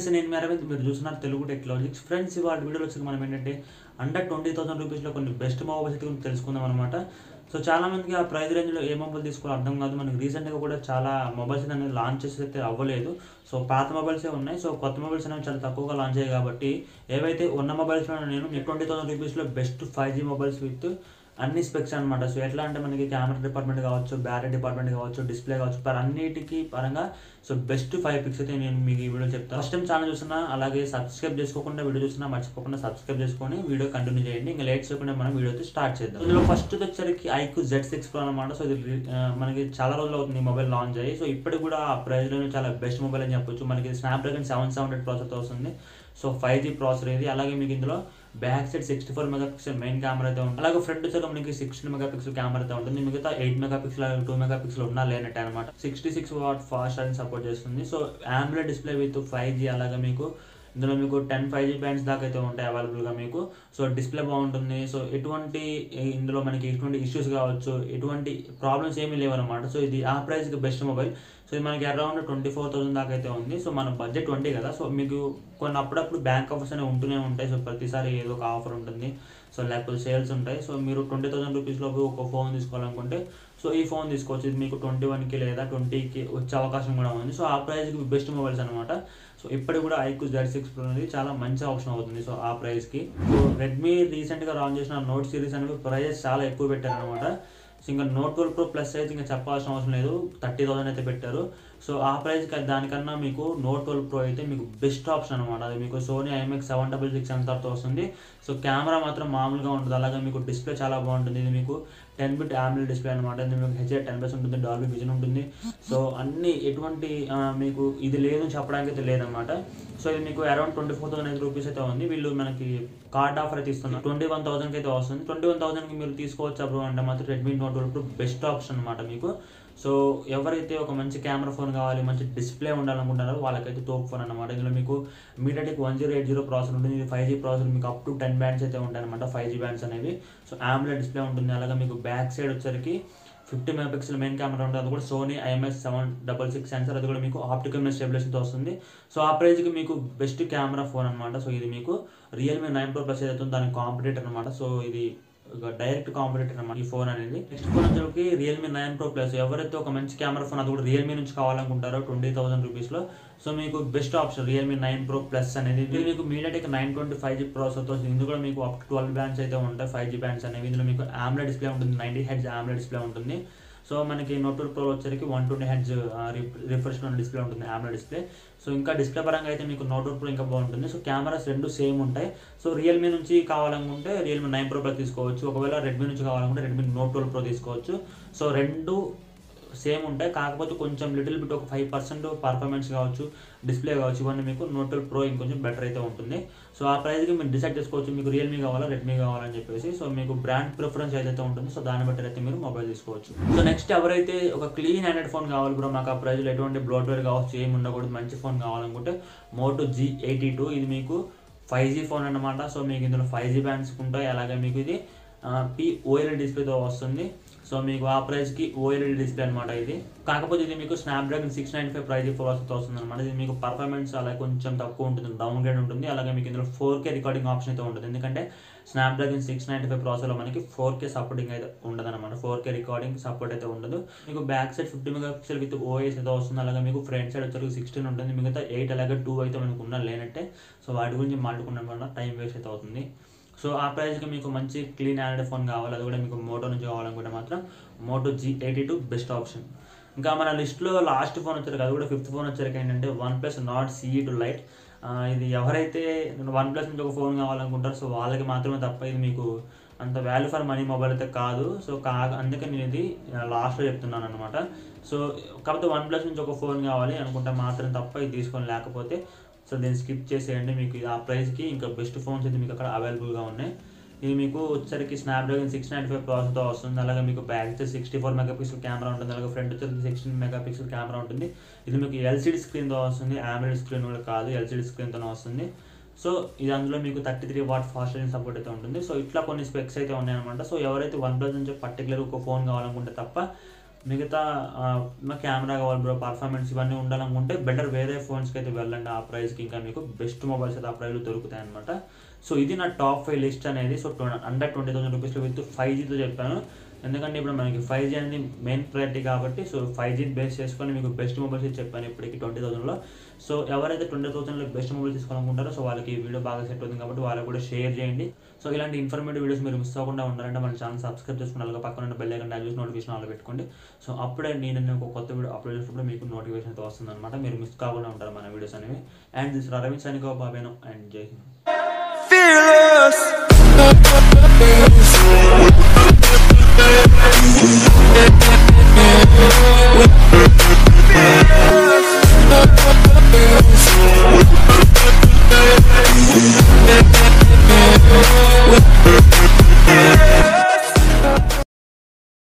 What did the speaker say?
నేను మీ అరవింద్ మీరు చూస్తున్నారు తెలుగు టెక్నాలజిక్స్ ఫ్రెండ్స్ ఇవాళ వీడియోలో వచ్చి మనం ఏంటంటే అండర్ ట్వంటీ థౌసండ్ రూపీస్లో కొన్ని బెస్ట్ మొబైల్స్ అయితే గురించి తెలుసుకుందాం అనమాట సో చాలా మందికి ఆ ప్రైస్ రేంజ్లో ఏ మొబైల్ తీసుకోవాలో అర్థం కాదు మనకి రీసెంట్గా కూడా చాలా మొబైల్స్ అనేది లాంచ్ చేసి అయితే అవ్వలేదు సో పాత మొబైల్సే ఉన్నాయి సో కొత్త మొబైల్స్ అనేవి చాలా తక్కువగా లాంచ్ అయ్యాయి కాబట్టి ఏవైతే ఉన్న మొబైల్స్లో నేను మీకు ట్వంటీ థౌసండ్ రూపీస్లో best five G mobiles with అన్ని స్పెక్స్ అనమాట సో ఎట్లా అంటే మనకి కెమెరా డిపార్ట్మెంట్ కావచ్చు బ్యాటరీ డిపార్ట్మెంట్ కావచ్చు డిస్ప్లే కావచ్చు పర్ అన్నిటికీ పరంగా సో బెస్ట్ ఫైవ్ పిక్స్ అయితే నేను మీకు ఈ వీడియో చెప్తాను ఫస్ట్ టైం ఛానల్ చూస్తున్నా అలాగే సబ్స్క్రైబ్ చేసుకోకుండా వీడియో చూస్తున్నా మర్చిపోకుండా సబ్స్క్రైబ్ చేసుకొని వీడియో కంటిన్యూ చేయండి ఇంకా లేట్ చేయకుండా మనం వీడియో అయితే స్టార్ట్ చేద్దాం ఇందులో ఫస్ట్ వచ్చేసరికి ఐక్యూ జెడ్ సిక్స్ ప్రో అనమాట సో ఇది ఆ, మనకి చాలా రోజులు అవుతుంది మొబైల్ లాంచ్ అయ్యి సో ఇప్పటికి కూడా ఆ ప్రైస్లో చాలా బెస్ట్ మొబైల్ అని చెప్పొచ్చు మనకి Snapdragon seven seven hundred processor వస్తుంది సో ఫైవ్ జీ ప్రాసెసర్ ఇది అలాగే మీకు ఇందులో back side sixty four mega pixel main camera అయితే ఉంటుంది అలాగే ఫ్రంట్ సైడ్ మనకి సిక్స్టీన్ మెగా పిక్సెల్ కెమెరా అయితే ఉంటుంది మిగతా eight mega pixel two mega pixel ఉన్నా లేనట్టు అనమాట sixty six watt fast charging support చేస్తుంది so AMOLED display with five G అలాగే మీకు ఇందులో మీకు టెన్ ఫైవ్ జీ బ్యాండ్స్ దాకా అయితే ఉంటాయి అవైలబుల్గా మీకు సో డిస్ప్లే బాగుంటుంది సో ఎటువంటి ఇందులో మనకి ఎటువంటి ఇష్యూస్ కావచ్చు ఎటువంటి ప్రాబ్లమ్స్ ఏమీ లేవన్నమాట సో ఇది ఆ ప్రైస్కి బెస్ట్ మొబైల్ సో ఇది మనకి అరౌండ్ ట్వంటీ ఫోర్ థౌసండ్ దాకా అయితే ఉంది సో మన బడ్జెట్ ట్వంటీ కదా సో మీకు కొన్ని అప్పుడప్పుడు బ్యాంక్ ఆఫర్స్ అనేవి ఉంటూనే ఉంటాయి సో ప్రతిసారి ఏదో ఒక ఆఫర్ ఉంటుంది సో లేకపోతే సేల్స్ ఉంటాయి సో మీరు ట్వంటీ థౌసండ్ రూపీస్లోపు ఒక ఫోన్ తీసుకోవాలనుకుంటే సో ఈ ఫోన్ తీసుకోవచ్చు ఇది మీకు ట్వంటీ వన్కి లేదా ట్వంటీకి వచ్చే అవకాశం కూడా ఉంది సో ఆ ప్రైస్కి బెస్ట్ మొబైల్స్ అనమాట సో ఇప్పటికి కూడా ఐక్యూ జెడ్ సిక్స్ ప్రో అనేది చాలా మంచి ఆప్షన్ అవుతుంది సో ఆ ప్రైస్కి సో రెడ్మీ రీసెంట్గా లాంచ్ చేసిన నోట్ సిరీస్ అనేవి ప్రైజెస్ చాలా ఎక్కువ పెట్టారనమాట సో ఇంకా నోట్ ట్వెల్వ్ ప్రో ప్లస్ అయితే ఇంకా చెప్పాల్సిన అవసరం లేదు థర్టీ థౌసండ్ అయితే పెట్టారు సో ఆ ప్రైస్ దానికన్నా మీకు నోట్ ట్వెల్వ్ ప్రో అయితే మీకు బెస్ట్ ఆప్షన్ అనమాట అది మీకు Sony IMX seven double six సెన్సార్తో వస్తుంది సో కెమెరా మాత్రం మామూలుగా ఉంటుంది అలాగే మీకు డిస్ప్లే చాలా బాగుంటుంది ఇది మీకు టెన్ బిట్ ఆమ్లెట్ డిస్ప్లే అనమాట ఇది మీకు హెచ్ఏ టెన్ ప్లస్ ఉంటుంది డాల్బీ విజన్ ఉంటుంది సో అన్ని ఎటువంటి ఆ, మీకు ఇది లేదు అని చెప్పడానికి అయితే లేదనమాట సో ఇది మీకు around twenty four thousand rupees అయితే ఉంది వీళ్ళు మనకి కార్డ్ ఆఫర్ అయితే ఇస్తున్నారు ట్వంటీ వన్ థౌసండ్కి అయితే వస్తుంది ట్వంటీ వన్ థౌసండ్కి మీరు తీసుకోవచ్చు బ్రో అంటే మాత్రం Redmi Note twelve pro best option అనమాట మీకు సో ఎవరైతే ఒక మంచి కెమెరా ఫోన్ కావాలి మంచి డిస్ప్లే ఉండాలనుకుంటారో వాళ్ళకైతే టోప్ ఫోన్ అనమాట ఇందులో మీకు MediaTek one zero eight zero processor ఉంటుంది ఇది ఫైవ్ జీ ప్రాసెసర్ మీకు అప్ టు టెన్ బ్యాండ్స్ అయితే ఉంటాయి అనమాట ఫైవ్ జీ బ్యాండ్స్ అనేవి సో ఆమ్లెట్ డిస్ప్లే ఉంటుంది అలాగే మీకు బ్యాక్ సైడ్ వచ్చరికి fifty mega pixel main camera ఉంటుంది అది కూడా Sony IMX seven double six sensor అది కూడా మీకు ఆప్టికల్ స్టెబిలేషన్తో వస్తుంది సో ఆ ప్రైస్కి మీకు బెస్ట్ కెమెరా ఫోన్ అనమాట సో ఇది మీకు రియల్మీ నైన్ ప్రో ప్లస్ ఏదైతే ఉందో దానికి కాంపిటేటర్ అనమాట సో ఇది డైరెక్ట్ కాంపిటేటర్ అనమాట ఈ ఫోన్ అనేది నెక్స్ట్ ఫోన్ వచ్చేసరికి రియల్మీ నైన్ ప్రో ప్లస్ ఎవరైతే ఒక మంచి కెమెరా ఫోన్ అది కూడా రియల్మీ నుంచి కావాలనుకుంటారో ట్వంటీ థౌసండ్ రూపీస్లో సో మీకు best option Realme nine pro plus అనేది ఇది మీకు MediaTek nine twenty five G ప్రాసెసర్తో ఇందులో కూడా మీకు అప్ ట్వెల్వ్ బ్యాండ్స్ అయితే ఉంటాయి ఫైవ్ జీ బ్యాండ్స్ అనేవి ఇందులో మీకు ఆమ్లెట్ డిస్ప్లే ఉంటుంది నైంటీ హెడ్స్ ఆమ్లెట్ డిస్ప్లే ఉంటుంది సో మనకి నోట్ ప్రో వచ్చరికి one twenty hertz refresh display ఉంటుంది ఆమ్లెట్ డిస్ప్లే సో ఇంకా డిస్ప్లే పరంగా అయితే మీకు నోట్ ప్రో ఇంకా బాగుంటుంది సో కెమెరాస్ రెండు సేమ్ ఉంటాయి సో రియల్మీ నుంచి కావాలనుకుంటే రియల్మీ నైన్ ప్రో ప్లస్ తీసుకోవచ్చు ఒకవేళ రెడ్మీ నుంచి కావాలనుకుంటే రెడ్మీ నోట్ ట్వెల్వ్ ప్రో తీసుకోవచ్చు సో రెండు సేమ్ ఉంటాయి కాకపోతే కొంచెం లిటిల్ బిట్ ఒక ఫైవ్ పర్సెంట్ పర్ఫార్మెన్స్ కావచ్చు డిస్ప్లే కావచ్చు ఇవన్నీ మీకు నోట్ ట్వెల్వ్ ప్రో ఇంకొంచెం బెటర్ అయితే ఉంటుంది సో ఆ ప్రైస్కి మీరు డిసైడ్ చేసుకోవచ్చు మీకు రియల్మీ కావాలా రెడ్మీ కావాలని చెప్పేసి సో మీకు బ్రాండ్ ప్రిఫరెన్స్ ఏదైతే ఉంటుందో సో దాన్ని బట్టి అయితే మీరు మొబైల్ తీసుకోవచ్చు సో నెక్స్ట్ ఎవరైతే ఒక క్లీన్ హ్యాండెడ్ ఫోన్ కావాలి బ్రో మాకు ఆ ప్రైస్లో ఎటువంటి బ్లోట్వేర్ కావచ్చు ఏమి ఉండకూడదు మంచి ఫోన్ కావాలనుకుంటే మోటో జీ ఎయిటీ టూ ఇది మీకు ఫైవ్ జీ ఫోన్ అనమాట సో మీకు ఇందులో ఫైవ్ జీ బ్యాండ్స్ ఉంటాయి అలాగే మీకు ఇది పి ఓఎల్ఈడి డిస్ప్లేతో వస్తుంది సో మీకు ఆ ప్రైస్కి ఓఎల్ఈడి డిస్ప్లే అనమాట ఇది కాకపోతే ఇది మీకు స్నాప్డ్రాగన్ సిక్స్ నైన్ ఫైవ్ ప్రైజ్ ప్రాసెస్తో వస్తుంది అనమాట ఇది మీకు పర్ఫార్మెన్స్ అలా కొంచెం తక్కువ ఉంటుంది డౌన్ గ్రేడ్ ఉంటుంది అలాగే మీకు ఇందులో ఫోర్ కే రికార్డింగ్ ఆప్షన్ అయితే ఉంటుంది ఎందుకంటే స్నాప్డ్రాగన్ సిక్స్ నైన్టీ ఫైవ్ ప్రాసెస్లో మనకి ఫోర్ కే సపోర్టింగ్ అయితే ఉండదు అనమాట ఫోర్ కే రికార్డింగ్ సపోర్ట్ అయితే ఉండదు మీకు back side fifty mega pixel with OS అయితే వస్తుంది అలాగే మీకు ఫ్రంట్ సైడ్ వచ్చరికి సిక్స్టీన్ ఉంటుంది మిగతా ఎయిట్ అలాగే టూ అయితే మనకు ఉన్న లేనట్టే సో వాటి గురించి మాట్లాడుకున్న టైం వేస్ట్ అయితే అవుతుంది సో ఆ ప్రైస్కి మీకు మంచి క్లీన్ ఆండ్రాయిడ్ ఫోన్ కావాలి అది కూడా మీకు మోటో నుంచి కావాలనుకుంటే మాత్రం Moto G eighty two best option ఇంకా మన లిస్ట్లో లాస్ట్ ఫోన్ వచ్చారు అది కూడా ఫిఫ్త్ ఫోన్ వచ్చారు ఏంటంటే OnePlus Nord CE two lite ఇది ఎవరైతే వన్ ప్లస్ నుంచి ఒక ఫోన్ కావాలనుకుంటారో సో వాళ్ళకి మాత్రమే తప్ప ఇది మీకు అంత వాల్యూ ఫర్ మనీ మొబైల్ అయితే కాదు సో కా అందుకే నేను ఇది లాస్ట్లో చెప్తున్నాను అనమాట సో కాకపోతే వన్ ప్లస్ నుంచి ఒక ఫోన్ కావాలి అనుకుంటే మాత్రం తప్ప ఇది తీసుకొని లేకపోతే సో దీన్ని స్కిప్ చేసేయండి మీకు ఇది ఆ ప్రైస్కి ఇంకా బెస్ట్ ఫోన్స్ అయితే మీకు అక్కడ అవైలబుల్గా ఉన్నాయి ఇది మీకు వచ్చరికి స్నాప్డ్రాగన్ సిక్స్ నైంటీ ఫైవ్ ప్రాసెస్తో వస్తుంది అలాగే మీకు బ్యాక్ అయితే sixty four mega pixel camera ఉంటుంది అలాగే ఫ్రంట్ వచ్చరికి సిక్స్టీన్ మెగా పిక్సెల్ కెమెరా ఉంటుంది ఇది మీకు ఎల్సీడీ స్క్రీన్తో వస్తుంది ఆమ్లెడ్ స్క్రీన్ కూడా కాదు ఎల్సీడీ స్క్రీన్తో వస్తుంది సో ఇది అందులో మీకు thirty three watt fast charging support అయితే ఉంటుంది సో ఇట్లా కొన్ని స్పెక్స్ అయితే ఉన్నాయన్నమాట సో ఎవరైతే వన్ ప్లస్ నుంచి పర్టికులర్ ఒక ఫోన్ కావాలనుకుంటే తప్ప మిగతా ఆ, మా కెమెరా కావాలి బ్రో పర్ఫార్మెన్స్ ఇవన్నీ ఉండాలనుకుంటే బెటర్ వేరే ఫోన్స్కి అయితే వెళ్ళండి ఆ ప్రైస్కి ఇంకా మీకు బెస్ట్ మొబైల్స్ అయితే ఆ ప్రైస్లో దొరుకుతాయి అనమాట సో ఇది నా టాప్ ఫైవ్ లిస్ట్ అనేది సో అండర్ ట్వంటీ థౌసండ్ రూపీస్లో విత్ ఫైవ్ జీతో చెప్పాను ఎందుకంటే ఇప్పుడు మనకి ఫైవ్ జీ అనేది మెయిన్ ప్రయారిటీ కాబట్టి సో ఫైవ్ జీ బేస్ చేసుకొని మీకు బెస్ట్ మొబైల్స్ ఇచ్చి చెప్పాను ఇప్పటికి ట్వంటీ థౌసండ్లో సో ఎవరైతే ట్వంటీ థౌసండ్లో బెస్ట్ మొబైల్ తీసుకోవాలనుకుంటారో సో వాళ్ళకి ఈ వీడియో బాగా సెట్ అవుతుంది కాబట్టి వాళ్ళకి కూడా షేర్ చేయండి సో ఇలాంటి ఇన్ఫర్మేటివ్ వీడియోస్ మీరు మిస్ అవ్వకుండా ఉండాలంటే మన ఛానల్ సబ్స్క్రైబ్ చేసుకుని అలాగే పక్కన ఉన్న బెల్ ఐకన్ చూసి నోటిఫికేషన్ ఆల్ పెట్టుకోండి సో అప్పుడే నేను ఒక కొత్త వీడియో అప్లోడ్ చేసినప్పుడు మీకు నోటిఫికేషన్ అయితే వస్తుంది అనమాట మీరు మిస్ కాకుండా ఉంటారు మన వీడియోస్ అనేవి అండ్ దిస్ రవీంద్ సైనికో బాబేను అండ్ జై హింద్ Fear